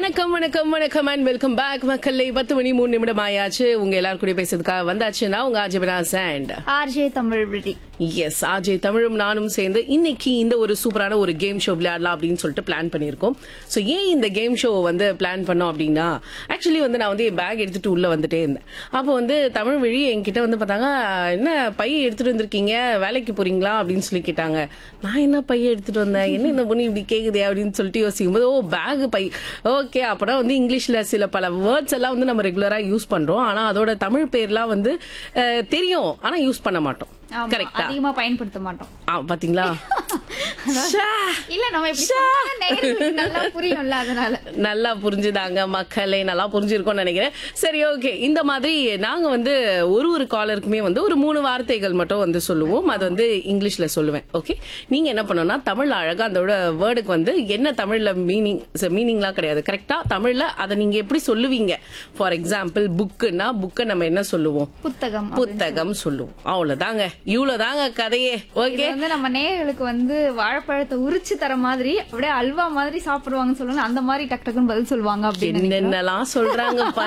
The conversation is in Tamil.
வணக்கம் வணக்கம் வணக்கம் அண்ட் வெல்கம் பேக் மக்களே பத்து மணி மூணு நிமிடம் ஆயாச்சு உங்க எல்லாரும் கூட பேசுறதுக்காக வந்தாச்சுன்னா உங்க ஆஜிபனா சாண்ட் ஆர்ஜே தமிழ் விழி எஸ் ஆஜய் தமிழும் நானும் சேர்ந்து இன்னைக்கு இந்த ஒரு சூப்பரான ஒரு கேம் ஷோ விளையாடலாம் அப்படின்னு சொல்லிட்டு பிளான் பண்ணியிருக்கோம் ஸோ ஏன் இந்த கேம் ஷோ வந்து பிளான் பண்ணோம் அப்படின்னா ஆக்சுவலி வந்து நான் வந்து என் பேக் எடுத்துட்டு உள்ள வந்துட்டே இருந்தேன் அப்போ வந்து தமிழ் வழி என்கிட்ட வந்து பார்த்தாங்க என்ன பைய எடுத்துட்டு வந்திருக்கீங்க வேலைக்கு போறீங்களா அப்படின்னு சொல்லி கேட்டாங்க நான் என்ன பைய எடுத்துட்டு வந்தேன் என்ன இந்த பொண்ணு இப்படி கேக்குதே அப்படின்னு சொல்லிட்டு யோசிக்கும் போது ஓ பேக் பை ஓகே அப்பனா வந்து இங்கிலீஷ்ல சில பல வேர்ட்ஸ் எல்லாம் வந்து நம்ம ரெகுலரா யூஸ் பண்றோம் ஆனா அதோட தமிழ் பேர்லாம் வந்து அஹ், தெரியும் ஆனா யூஸ் பண்ண மாட்டோம் ஆமா, கரெக்டா அதிகமா பயன்படுத்த மாட்டோம் ஆ, பாத்தீங்களா ச்சே. இல்ல நம்ம இப்படி சொன்னா நேயர்களுக்கு நல்லா புரியும்ல அதனால நல்லா புரிஞ்சுதாங்க மக்களே நல்லா புரிஞ்சிருக்கும்னு நினைக்கிறேன் சரி ஓகே இந்த மாதிரி நாங்க வந்து ஒரு ஒரு காலருக்குமே வந்து ஒரு மூணு வார்த்தைகள் மட்டும் வந்து சொல்லுவோம் அது வந்து இங்கிலீஷ்ல சொல்லுவேன் ஓகே நீங்க என்ன பண்ணணும்னா தமிழ்ல அழகா அதோட வேர்டுக்கு வந்து என்ன தமிழ்ல மீனிங் மீனிங்லாம் கிடையாது கரெக்டா தமிழ்ல அதை நீங்க எப்படி சொல்லுவீங்க ஃபார் எக்ஸாம்பிள் புக்குன்னா புக்கை நம்ம என்ன சொல்லுவோம் புத்தகம் புத்தகம் சொல்லுவோம் அவ்வளவுதாங்க இவ்வளவுதாங்க கதையே இது ஓகே வந்து நம்ம நேயர்களுக்கு வந்து வாழைப்பழத்தை உரிச்சு தர மாதிரி அப்படியே அல்வா மாதிரி சாப்பிடுவாங்கன்னு சொல்லணும் அந்த மாதிரி டக்கு டக்குன்னு பதில் சொல்லுவாங்க அப்படின்னு என்னென்னலாம் சொல்றாங்க